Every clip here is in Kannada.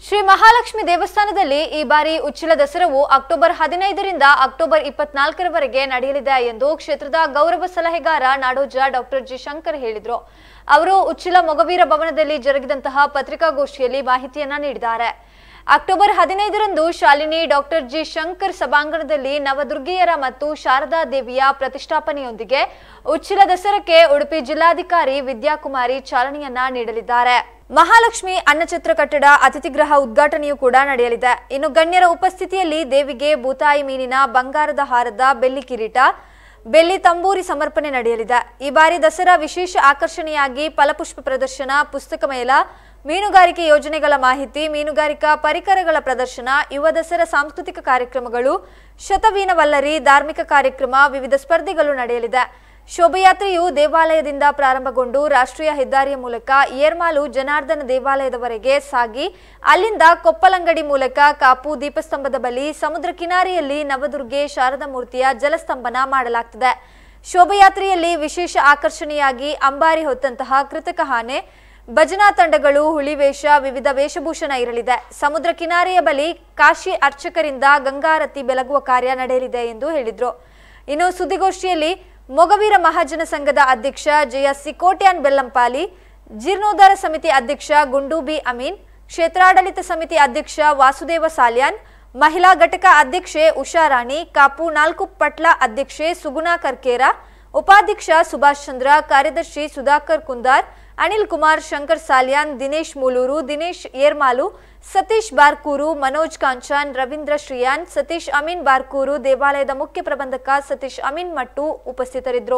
ಶ್ರೀ ಮಹಾಲಕ್ಷ್ಮಿ ದೇವಸ್ಥಾನದಲ್ಲಿ ಈ ಬಾರಿ ಉಚ್ಚಿಲ ದಸರಾವು ಅಕ್ಟೋಬರ್ ಹದಿನೈದರಿಂದ ಅಕ್ಟೋಬರ್ ಇಪ್ಪತ್ನಾಲ್ಕರವರೆಗೆ ನಡೆಯಲಿದೆ ಎಂದು ಕ್ಷೇತ್ರದ ಗೌರವ ಸಲಹೆಗಾರ ನಾಡೋಜ ಡಾಕ್ಟರ್ ಜಿ ಶಂಕರ್ ಹೇಳಿದರು ಅವರು ಉಚ್ಚಿಲ ಮೊಗವೀರ ಭವನದಲ್ಲಿ ಜರುಗಿದಂತಹ ಪತ್ರಿಕಾಗೋಷ್ಠಿಯಲ್ಲಿ ಮಾಹಿತಿಯನ್ನ ನೀಡಿದ್ದಾರೆ ಅಕ್ಟೋಬರ್ ಹದಿನೈದರಂದು ಶಾಲಿನಿ ಡಾಕ್ಟರ್ ಜಿ ಶಂಕರ್ ಸಭಾಂಗಣದಲ್ಲಿ ನವದುರ್ಗಿಯರ ಮತ್ತು ಶಾರದಾ ದೇವಿಯ ಪ್ರತಿಷ್ಠಾಪನೆಯೊಂದಿಗೆ ಉಚ್ಚಿಲ ದಸರಕ್ಕೆ ಉಡುಪಿ ಜಿಲ್ಲಾಧಿಕಾರಿ ವಿದ್ಯಾಕುಮಾರಿ ಚಾಲನೆಯನ್ನ ನೀಡಲಿದ್ದಾರೆ ಮಹಾಲಕ್ಷ್ಮಿ ಅನ್ನಛತ್ರ ಕಟ್ಟಡ ಅತಿಥಿಗೃಹ ಉದ್ಘಾಟನೆಯೂ ಕೂಡ ನಡೆಯಲಿದೆ ಇನ್ನು ಗಣ್ಯರ ಉಪಸ್ಥಿತಿಯಲ್ಲಿ ದೇವಿಗೆ ಬೂತಾಯಿ ಮೀನಿನ ಬಂಗಾರದ ಹಾರದ ಬೆಳ್ಳಿ ಕಿರೀಟ ಬೆಳ್ಳಿ ತಂಬೂರಿ ಸಮರ್ಪಣೆ ನಡೆಯಲಿದೆ ಈ ಬಾರಿ ದಸರಾ ವಿಶೇಷ ಆಕರ್ಷಣೆಯಾಗಿ ಫಲಪುಷ್ಪ ಪ್ರದರ್ಶನ ಪುಸ್ತಕ ಮೇಳ ಮೀನುಗಾರಿಕೆ ಯೋಜನೆಗಳ ಮಾಹಿತಿ ಮೀನುಗಾರಿಕಾ ಪರಿಕರಗಳ ಪ್ರದರ್ಶನ ಯುವ ದಸರಾ ಸಾಂಸ್ಕೃತಿಕ ಕಾರ್ಯಕ್ರಮಗಳು ಶತವೀನ ವಲ್ಲರಿ ಧಾರ್ಮಿಕ ಕಾರ್ಯಕ್ರಮ ವಿವಿಧ ಸ್ಪರ್ಧೆಗಳು ನಡೆಯಲಿದೆ ಶೋಭಯಾತ್ರೆಯು ದೇವಾಲಯದಿಂದ ಪ್ರಾರಂಭಗೊಂಡು ರಾಷ್ಟ್ರೀಯ ಹೆದ್ದಾರಿಯ ಮೂಲಕ ಏರ್ಮಾಲು ಜನಾರ್ದನ ದೇವಾಲಯದವರೆಗೆ ಸಾಗಿ ಅಲ್ಲಿಂದ ಕೊಪ್ಪಲಂಗಡಿ ಮೂಲಕ ಕಾಪು ದೀಪಸ್ತಂಭದ ಬಳಿ ಸಮುದ್ರ ಕಿನಾರೆಯಲ್ಲಿ ನವದುರ್ಗೆ ಶಾರದಾ ಮೂರ್ತಿಯ ಜಲಸ್ತಂಭನ ಮಾಡಲಾಗ್ತದೆ ಶೋಭಯಾತ್ರೆಯಲ್ಲಿ ವಿಶೇಷ ಆಕರ್ಷಣೆಯಾಗಿ ಅಂಬಾರಿ ಹೊತ್ತಂತಹ ಕೃತಕ ಆನೆ ಭಜನಾ ತಂಡಗಳು ಹುಲಿವೇಷ ವಿವಿಧ ವೇಷಭೂಷಣ ಇರಲಿದೆ ಸಮುದ್ರ ಕಿನಾರೆಯ ಬಳಿ ಕಾಶಿ ಅರ್ಚಕರಿಂದ ಗಂಗಾರತಿ ಬೆಳಗುವ ಕಾರ್ಯ ನಡೆಯಲಿದೆ ಎಂದು ಹೇಳಿದ್ರು ಇನ್ನು ಸುದ್ದಿಗೋಷ್ಠಿಯಲ್ಲಿ ಮೊಗವೀರ ಮಹಾಜನ ಸಂಘದ ಅಧ್ಯಕ್ಷ ಜಯ ಸಿಕೋಟ್ಯಾನ್ ಬೆಲ್ಲಂಪಾಲಿ ಜೀರ್ಣೋದ್ಧಾರ ಸಮಿತಿ ಅಧ್ಯಕ್ಷ ಗುಂಡು ಬಿ ಅಮೀನ್ ಕ್ಷೇತ್ರಾಡಳಿತ ಸಮಿತಿ ಅಧ್ಯಕ್ಷ ವಾಸುದೇವ ಸಾಲ್ಯಾನ್ ಮಹಿಳಾ ಘಟಕ ಅಧ್ಯಕ್ಷೆ ಉಷಾರಾಣಿ ಕಾಪು ನಾಲ್ಕು ಪಟ್ಲ ಅಧ್ಯಕ್ಷೆ ಸುಗುಣಾ ಕರ್ಕೇರ ಉಪಾಧ್ಯಕ್ಷ ಸುಭಾಷ್ ಚಂದ್ರ ಕಾರ್ಯದರ್ಶಿ ಸುಧಾಕರ್ ಕುಂದಾರ್ ಅನಿಲ್ ಕುಮಾರ್ ಶಂಕರ್ ಸಾಲ್ಯಾನ್ ದಿನೇಶ್ ಮೂಲೂರು ದಿನೇಶ್ ಏರ್ಮಾಲು ಸತೀಶ್ ಬಾರ್ಕೂರು ಮನೋಜ್ ಕಾಂಚಾನ್ ರವೀಂದ್ರ ಶ್ರೀಯಾನ್ ಸತೀಶ್ ಅಮೀನ್ ಬಾರ್ಕೂರು ದೇವಾಲಯದ ಮುಖ್ಯ ಪ್ರಬಂಧಕ ಸತೀಶ್ ಅಮೀನ್ ಮಟ್ಟು ಉಪಸ್ಥಿತರಿದ್ದರು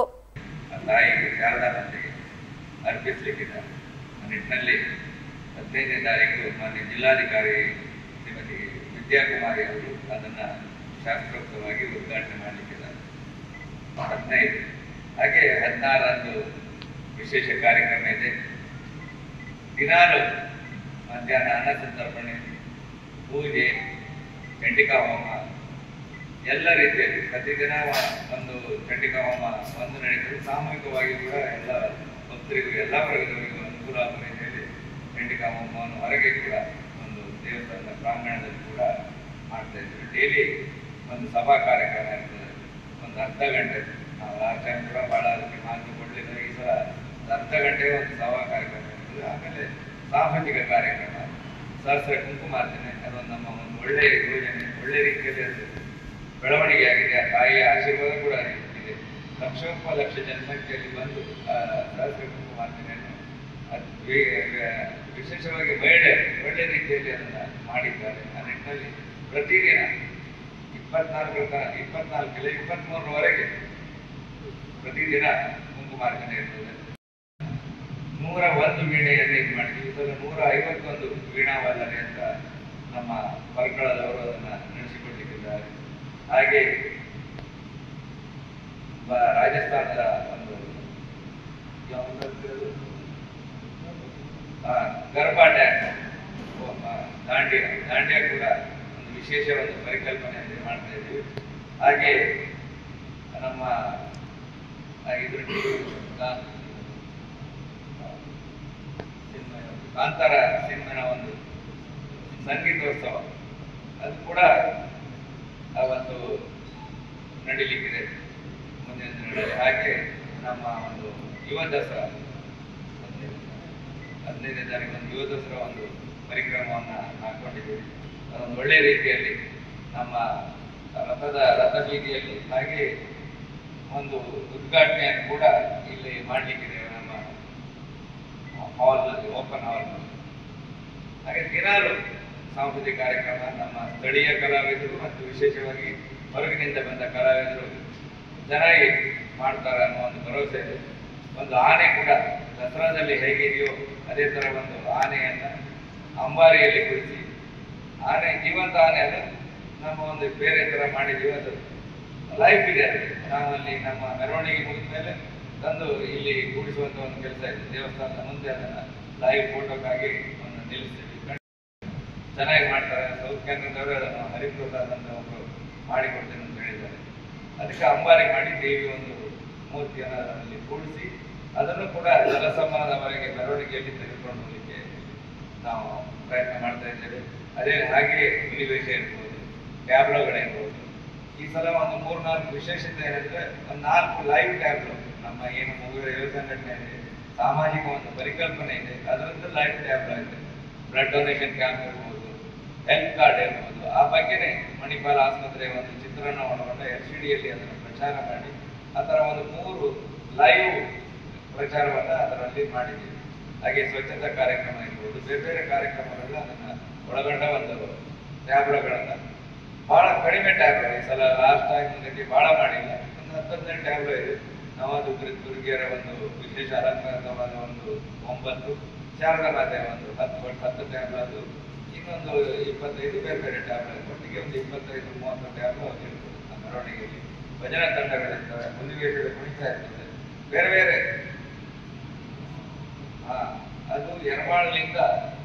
ತಾಯಿಗೆ ಶಾರದಾ ಮಾತೆಗೆ ಅರ್ಪಿಸಲಿಕ್ಕಿದೆ ಆ ನಿಟ್ಟಿನಲ್ಲಿ ಹದಿನೈದನೇ ತಾರೀಕು ಮಾನ್ಯ ಜಿಲ್ಲಾಧಿಕಾರಿ ಶ್ರೀಮತಿ ವಿದ್ಯಾಕುಮಾರಿ ಅವರು ಅದನ್ನು ಶಾಸ್ತ್ರೋಕ್ತವಾಗಿ ಉದ್ಘಾಟನೆ ಮಾಡಲಿಕ್ಕಿದ್ದಾರೆ ಹದಿನೈದು ಹಾಗೆ ಹದಿನಾರರಂದು ವಿಶೇಷ ಕಾರ್ಯಕ್ರಮ ಇದೆ ದಿನಾಲು ಮಧ್ಯಾಹ್ನ ಅನ್ನ ಸಂತರ್ಪಣೆ ಪೂಜೆ ಚಂಡಿಕಾ ಹೋಮ ಎಲ್ಲ ರೀತಿಯಲ್ಲಿ ಪ್ರತಿದಿನ ಒಂದು ಚಂಡಿಕಾ ಹೋಮ ಒಂದು ನಡೀತದೆ ಸಾಮೂಹಿಕವಾಗಿ ಕೂಡ ಎಲ್ಲ ಭಕ್ತರಿಗೂ ಎಲ್ಲ ವರ್ಗದವರಿಗೂ ಅನುಕೂಲ ಆಗುವ ರೀತಿಯಲ್ಲಿ ಚಂಡಿಕಾ ಹೋಮವನ್ನು ಹೊರಗೆ ಕೂಡ ಒಂದು ದೇವಸ್ಥಾನದ ಪ್ರಾಂಗಣದಲ್ಲಿ ಕೂಡ ಮಾಡ್ತಾ ಇದ್ದೀವಿ ಡೈಲಿ ಒಂದು ಸಭಾ ಕಾರ್ಯಕ್ರಮ ಇರ್ತದೆ ಒಂದು ಅರ್ಧ ಗಂಟೆ ನಾವು ಲಾಸ್ಟ್ ಟೈಮ್ ಕೂಡ ಬಹಳ ಅದಕ್ಕೆ ಮಾಹಿತಿ ಕೊಡಲಿಲ್ಲ ಈ ಸಲ ಒಂದು ಅರ್ಧ ಗಂಟೆ ಒಂದು ಸಭಾ ಕಾರ್ಯಕ್ರಮ ಇರ್ತದೆ ಆಮೇಲೆ ಸಾಂಸ್ಕೃತಿಕ ಕಾರ್ಯಕ್ರಮ ಸಹಸ್ರ ಕುಂಕುಮಾರ್ಚನೆ ಅದೊಂದು ನಮ್ಮ ಒಂದು ಒಳ್ಳೆ ಯೋಜನೆ ಒಳ್ಳೆ ರೀತಿಯಲ್ಲಿ ಅದು ಬೆಳವಣಿಗೆ ಆಗಿದೆ ಆ ತಾಯಿಯ ಆಶೀರ್ವಾದ ಕೂಡ ಇದೆ ಲಕ್ಷೋಪ ಲಕ್ಷ ಜನಸಂಖ್ಯೆಯಲ್ಲಿ ಬಂದು ಆ ಸಹಸ್ರ ಕುಂಕುಮಾರ್ಚನೆಯನ್ನು ಅದ್ ವೇ- ವೇ- ವಿಶೇಷವಾಗಿ ಮಹಿಳೆ ಒಳ್ಳೆ ರೀತಿಯಲ್ಲಿ ಅದನ್ನ ಮಾಡಿದ್ದಾರೆ ಆ ನಿಟ್ಟಿನಲ್ಲಿ ಪ್ರತಿದಿನ ಇಪ್ಪತ್ನಾಲ್ಕರ ತನಕ ಇಪ್ಪತ್ನಾಲ್ಕಲ್ಲ ಇಪ್ಪತ್ಮೂರರವರೆಗೆ ಪ್ರತಿದಿನ ಕುಂಕುಮಾರ್ಚನೆ ಇರ್ತದೆ ನೂರ ಒಂದು ವೀಣೆಯನ್ನು ಇದು ಮಾಡಿದ್ವಿ ಈ ಸಲ ನೂರ ಐವತ್ತೊಂದು ವೀಣಾವಲ್ಲನೆ ಅಂತ ನಮ್ಮ ಪರ್ಕಳದವರು ಅದನ್ನ ನಡೆಸಿಕೊಡ್ಲಿಕ್ಕಿದ್ದಾರೆ ಹಾಗೆ ಬ- ರಾಜಸ್ಥಾನದ ಒಂದು ಯಾವ್ದು ಹೇಳ್ತಿರೋದು? ಆ, ಗರ್ಭಾ ಡ್ಯಾನ್ಸ್ ಓ, ಆ, ದಾಂಡ್ಯ ದಾಂಡ್ಯ ಕೂಡ ಒಂದು ವಿಶೇಷ ಒಂದು ಪರಿಕಲ್ಪನೆಯಲ್ಲಿ ಮಾಡ್ತಾ ಇದ್ದೀವಿ ಹಾಗೆ ನಮ್ಮ ಆ, ಇದ್ರ ಗಾ- ಸಿನಿಮಾ ಯಾವುದು? ಕಾಂತಾರ ಸಿನಿಮಾನ ಒಂದು ಸಂಗೀತೋತ್ಸವ ಅದು ಕೂಡ ಅವತ್ತು ನಡೀಲಿಕ್ಕಿದೆ ಮುಂದಿನ ದಿನಗಳಲ್ಲಿ ಹಾಗೆ ನಮ್ಮ ಒಂದು ಯುವ ದಸರಾ ಹದಿನೈದು- ಹದಿನೈದನೇ ತಾರೀಕು ಒಂದು ಯುವ ದಸರಾ ಒಂದು ಪರಿಕ್ರಮವನ್ನ ಹಾಕೊಂಡಿದ್ದೀವಿ ಅದೊಂದು ಒಳ್ಳೆ ರೀತಿಯಲ್ಲಿ ನಮ್ಮ ರಥದ ರಥ ಬೀದಿಯಲ್ಲಿ ಹಾಗೆ ಒಂದು ಉದ್ಘಾಟನೆಯನ್ನು ಕೂಡ ಇಲ್ಲಿ ಮಾಡಲಿಕ್ಕಿದೆ ನಮ್ಮ ಹಾಲ್ನಲ್ಲಿ ಓಪನ್ ಹಾಲ್ನಲ್ಲಿ ಹಾಗೆ ದಿನಾಲು ಸಾಂಸ್ಕೃತಿಕ ಕಾರ್ಯಕ್ರಮ ನಮ್ಮ ಸ್ಥಳೀಯ ಕಲಾವಿದರು ಮತ್ತು ವಿಶೇಷವಾಗಿ ಹೊರಗಿನಿಂದ ಬಂದ ಕಲಾವಿದರು ಚೆನ್ನಾಗಿ ಮಾಡ್ತಾರೆ ಅನ್ನೋ ಒಂದು ಭರವಸೆ ಇದೆ ಒಂದು ಆನೆ ಕೂಡ ದಸರಾದಲ್ಲಿ ಹೇಗಿದೆಯೋ ಅದೇ ತರ ಒಂದು ಆನೆಯನ್ನ ಅಂಬಾರಿಯಲ್ಲಿ ಕುಳಿಸಿ ಆನೆ ಜೀವಂತ ಆನೆ ಅದು ನಮ್ಮ ಒಂದು ಬೇರೆ ತರ ಮಾಡಿದೀವಿ ಅದು ಲೈಫ್ ಇದೆ ಅದು. ನಾವು ಅಲ್ಲಿ ನಮ್ಮ ಮೆರವಣಿಗೆ ಮುಗಿದ ಮೇಲೆ ತಂದು ಇಲ್ಲಿ ಕೂಡಿಸುವಂತ ಒಂದು ಕೆಲಸ ಇದೆ ದೇವಸ್ಥಾನದ ಮುಂದೆ ಅದನ್ನ ಲೈವ್ ಫೋಟೋಕ್ಕಾಗಿ ಒಂದು ನಿಲ್ಲಿಸ್ತೀವಿ ಚೆನ್ನಾಗಿ ಮಾಡ್ತಾರೆ ಸೌತ್ ಕೇಂದ್ರದವರು ಅದನ್ನು ಹರಿಪ್ರಸಾದ್ ಅಂತ ಒಬ್ರು ಮಾಡಿಕೊಡ್ತೇನೆ ಅಂತ ಹೇಳಿದ್ದಾರೆ ಅದಕ್ಕೆ ಅಂಬಾರಿ ಮಾಡಿ ದೇವಿ ಒಂದು ಮೂರ್ತಿಯನ್ನು ಅಲ್ಲಿ ಕೂಡಿಸಿ ಅದನ್ನು ಕೂಡ ಜಲಸಂಬಂಧದವರೆಗೆ ಮೆರವಣಿಗೆಯಲ್ಲಿ ತೆಗೆದುಕೊಂಡು ಹೋಗಲಿಕ್ಕೆ ನಾವು ಪ್ರಯತ್ನ ಮಾಡ್ತಾ ಇದ್ದೇವೆ ಅದೇ ಹಾಗೆ ಹುಲಿವೇಷ ಇರ್ಬೋದು ಟ್ಯಾಬ್ಲೋಗಳಿರ್ಬೋದು ಈ ಸಲ ಒಂದು ಮೂರ್ ನಾಲ್ಕು ವಿಶೇಷತೆ ಏನಂದ್ರೆ ಒಂದು ನಾಲ್ಕು ಲೈವ್ ಟ್ಯಾಬ್ಲೋ ನಮ್ಮ ಏನು ಮಗುವಿನ ಯುವ ಸಂಘಟನೆ ಇದೆ ಸಾಮಾಜಿಕ ಒಂದು ಪರಿಕಲ್ಪನೆ ಇದೆ ಅದರದ್ದು ಲೈವ್ ಟ್ಯಾಬ್ಲೋ ಇದೆ ಬ್ಲಡ್ ಡೊನೇಷನ್ ಕ್ಯಾಂಪ್ ಇರ್ಬೋದು ಹೆಲ್ತ್ ಕಾರ್ಡ್ ಇರ್ಬೋದು ಆ ಬಗ್ಗೆನೇ ಮಣಿಪಾಲ್ ಆಸ್ಪತ್ರೆಯ ಒಂದು ಚಿತ್ರಣ ಒಳಗೊಂಡ ಎಲ್ ಸಿ ಡಿಯಲ್ಲಿ ಅದನ್ನು ಪ್ರಚಾರ ಮಾಡಿ ಆ ಥರ ಒಂದು ಮೂರು ಲೈವ್ ಪ್ರಚಾರವನ್ನ ಅದರಲ್ಲಿ ಮಾಡಿದ್ದೀವಿ ಹಾಗೆ ಸ್ವಚ್ಛತಾ ಕಾರ್ಯಕ್ರಮ ಇರ್ಬೋದು ಬೇರೆ ಬೇರೆ ಕಾರ್ಯಕ್ರಮಗಳನ್ನ ಅದನ್ನ ಒಳಗೊಂಡ ಒಂದು ಟ್ಯಾಬ್ಲೋಗಳನ್ನ ಬಹಳ ಕಡಿಮೆ ಟ್ಯಾಬ್ಲೋ ಈ ಸಲ ಲಾಸ್ಟ್ ಟೈಮ್ ಗತಿ ಬಹಳ ಮಾಡಿಲ್ಲ ಒಂದು ಹತ್ತೊಂದನೇ ಟ್ಯಾಬ್ಲೋ ಇದೆ ನವಾದು ದುರ್ಗಿಯರ ಒಂದು ವಿಶೇಷ ಅಲಂಕೃತವಾದ ಒಂದು ಒಂಬತ್ತು ಶಾರದಾ ಮಾತೆಯ ಒಂದು ಹತ್ತು ಒಟ್ಟು ಹತ್ತು ಟ್ಯಾಬ್ಲೋ ಅದು ಇನ್ನೊಂದು ಇಪ್ಪತ್ತೈದು ಬೇರೆ ಬೇರೆ ಟ್ಯಾಬ್ಲೋ ಒಟ್ಟಿಗೆ ಒಂದು ಇಪ್ಪತ್ತೈದು ಮೂವತ್ತು ಟ್ಯಾಬ್ಲೋ ಇರ್ತದೆ ಆ ಮೆರವಣಿಗೆಯಲ್ಲಿ ಭಜನಾ ತಂಡಗಳಿರ್ತವೆ ಹುಲಿವೇಷಗಳು ಕುಣಿತಾ ಇರ್ತದೆ ಬೇರೆ ಬೇರೆ ಹಾ ಅದು ಯರಮಾಳಲಿಂದ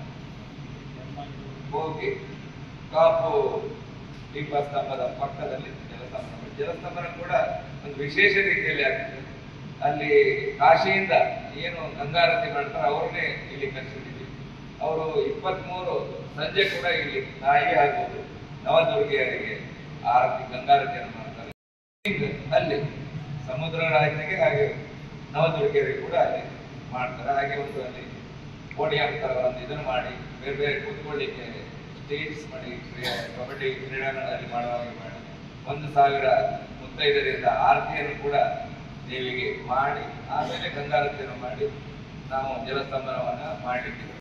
ಹೋಗಿ ಕಾಪು ದೀಪಸ್ತಂಭದ ಪಕ್ಕದಲ್ಲಿ ಜಲಸ್ತಂಭನ ಜಲಸ್ತಂಭನ ಕೂಡ ಒಂದು ವಿಶೇಷ ರೀತಿಯಲ್ಲಿ ಆಗ್ತದೆ ಅಲ್ಲಿ ಕಾಶಿಯಿಂದ ಏನು ಗಂಗಾರತಿ ಮಾಡ್ತಾರೆ ಅವ್ರನ್ನೇ ಇಲ್ಲಿ ಕರೆಸಿದ್ದೀವಿ ಅವರು ಇಪ್ಪತ್ಮೂರು ಸಂಜೆ ಕೂಡ ಇಲ್ಲಿ ತಾಯಿ ಹಾಗೂ ನವದುರ್ಗಿಯರಿಗೆ ಆರತಿ ಗಂಗಾರತಿಯನ್ನು ಮಾಡ್ತಾರೆ ಅಲ್ಲಿ ಸಮುದ್ರ ರಾಜ್ಯಕ್ಕೆ ಹಾಗೆ ನವದುರ್ಗಿಯರಿಗೆ ಕೂಡ ಅಲ್ಲಿ ಮಾಡ್ತಾರೆ ಹಾಗೆ ಒಂದು ಅಲ್ಲಿ ಪೋಡಿಯಂ ತರ ಒಂದು ಇದನ್ನು ಮಾಡಿ ಬೇರೆ ಬೇರೆ ಕೂತ್ಕೊಳ್ಳಿಕ್ಕೆ ಸ್ಟೇಜ್ ಮಾಡಿ ಕ್ರೀಡೆ- ಕಬಡ್ಡಿ ಕ್ರೀಡಾಂಗಣದಲ್ಲಿ ಮಾಡುವಾಗ ಮಾಡಿ ಒಂದು ಸಾವಿರ ಮುತ್ತೈದರಿಂದ ಆರತಿಯನ್ನು ಕೂಡ ದೇವಿಗೆ ಮಾಡಿ ಆಮೇಲೆ ಗಂಗಾರತಿಯನ್ನು ಮಾಡಿ ನಾವು ಜಲಸ್ತಂಭನವನ್ನ ಮಾಡಲಿಕ್ಕೆ